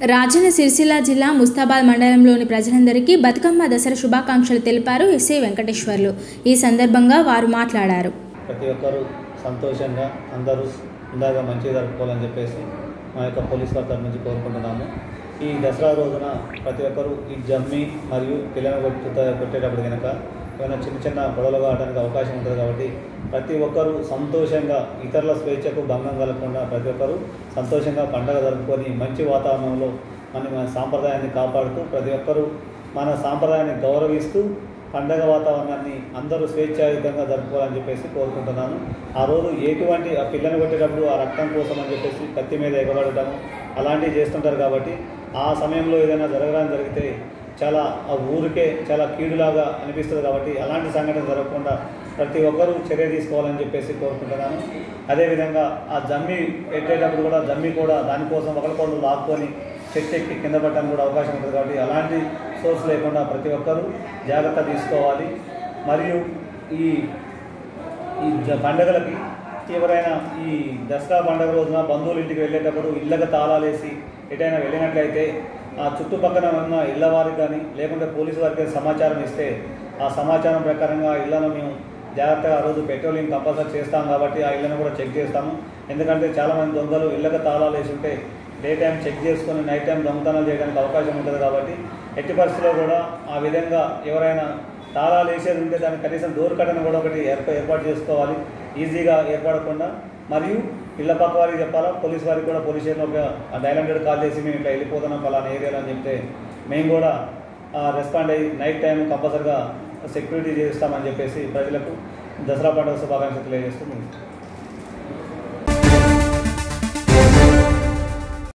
రాజన్న సిరిసిల్ల జిల్లా ముస్తాబాద్ మండలంలోని ప్రజలందరికీ బతుకమ్మ దసరా శుభాకాంక్షలు తెలిపారు ఎస్ఐ వెంకటేశ్వర్లు ఈ సందర్భంగా వారు మాట్లాడారు ప్రతి ఒక్కరూ సంతోషంగా అందరూ ఇందాక మంచిగా జరుపుకోవాలని చెప్పేసి మా యొక్క పోలీస్ వారి తరఫు నుంచి కోరుకుంటున్నాము ఈ దసరా రోజున ప్రతి ఒక్కరూ ఈ జమ్మి మరియు పిల్లలు కొట్టుతా కొట్టేటప్పుడు కనుక ఏమైనా చిన్న చిన్న గొడవలు కావడానికి అవకాశం ఉంటుంది కాబట్టి ప్రతి ఒక్కరూ సంతోషంగా ఇతరుల స్వేచ్ఛకు భంగం కలగకుండా ప్రతి ఒక్కరూ సంతోషంగా పండగ జరుపుకొని మంచి వాతావరణంలో మన మన సాంప్రదాయాన్ని కాపాడుతూ ప్రతి ఒక్కరూ మన సాంప్రదాయాన్ని గౌరవిస్తూ పండగ వాతావరణాన్ని అందరూ స్వేచ్ఛాయుతంగా జరుపుకోవాలని చెప్పేసి కోరుకుంటున్నాను ఆ రోజు ఎటువంటి ఆ పిల్లని కొట్టేటప్పుడు ఆ రక్తం కోసం అని చెప్పేసి కత్తి మీద ఎగబడటము అలాంటివి చేస్తుంటారు కాబట్టి ఆ సమయంలో ఏదైనా జరగడానికి జరిగితే చాలా ఆ ఊరికే చాలా కీడులాగా అనిపిస్తుంది కాబట్టి అలాంటి సంఘటన జరగకుండా ప్రతి ఒక్కరూ చర్య తీసుకోవాలని చెప్పేసి కోరుకుంటున్నాను అదేవిధంగా ఆ జమ్మి పెట్టేటప్పుడు కూడా జమ్మి కూడా దానికోసం ఒకరికొకరు లాక్కొని చెట్టు ఎక్కి కింద పడడానికి కూడా అవకాశం ఉంటుంది కాబట్టి అలాంటి సోర్స్ లేకుండా ప్రతి ఒక్కరూ జాగ్రత్త తీసుకోవాలి మరియు ఈ ఈ జ- పండగలకి ఎవరైనా ఈ దసరా పండగ రోజున బంధువుల ఇంటికి వెళ్ళేటప్పుడు ఇళ్ళకి తాళాలేసి ఎటైనా వెళ్ళినట్లయితే ఆ చుట్టుపక్కల ఉన్న ఇళ్ళ వారికి కానీ లేకుంటే పోలీసు వారికి కానీ సమాచారం ఇస్తే ఆ సమాచారం ప్రకారంగా ఆ ఇళ్లను మేము జాగ్రత్తగా ఆ రోజు పెట్రోలింగ్ కంపల్సరీ చేస్తాం కాబట్టి ఆ ఇళ్ళను కూడా చెక్ చేస్తాము ఎందుకంటే చాలామంది దొంగలు ఇళ్ళకి తాళాలు వేసి ఉంటే డే టైం చెక్ చేసుకొని నైట్ టైం దొంగతనాలు చేయడానికి అవకాశం ఉంటుంది కాబట్టి ఎట్టి పరిస్థితిలో కూడా ఆ విధంగా ఎవరైనా తాళాలు వేసేది ఉంటే దానికి కనీసం డోర్ కట్టను కూడా ఒకటి ఏర్ప ఏర్పాటు చేసుకోవాలి ఈజీగా ఏర్పడకుండా మరియు ఇళ్ళ పక్క వారికి చెప్పాలా పోలీస్ వారికి కూడా పోలీస్ స్టేషన్లో ఒక డైల్ హండ్రెడ్ కాల్ చేసి మేము ఇట్లా వెళ్ళిపోతున్నాం ఫలానా ఏరియాలో అని చెప్తే మేము కూడా రెస్పాండ్ అయ్యి నైట్ టైం కంపల్సరిగా సెక్యూరిటీ చేస్తామని చెప్పేసి ప్రజలకు దసరా పండుగ శుభాకాంక్షలు తెలియజేస్తూ ముగిస్తాం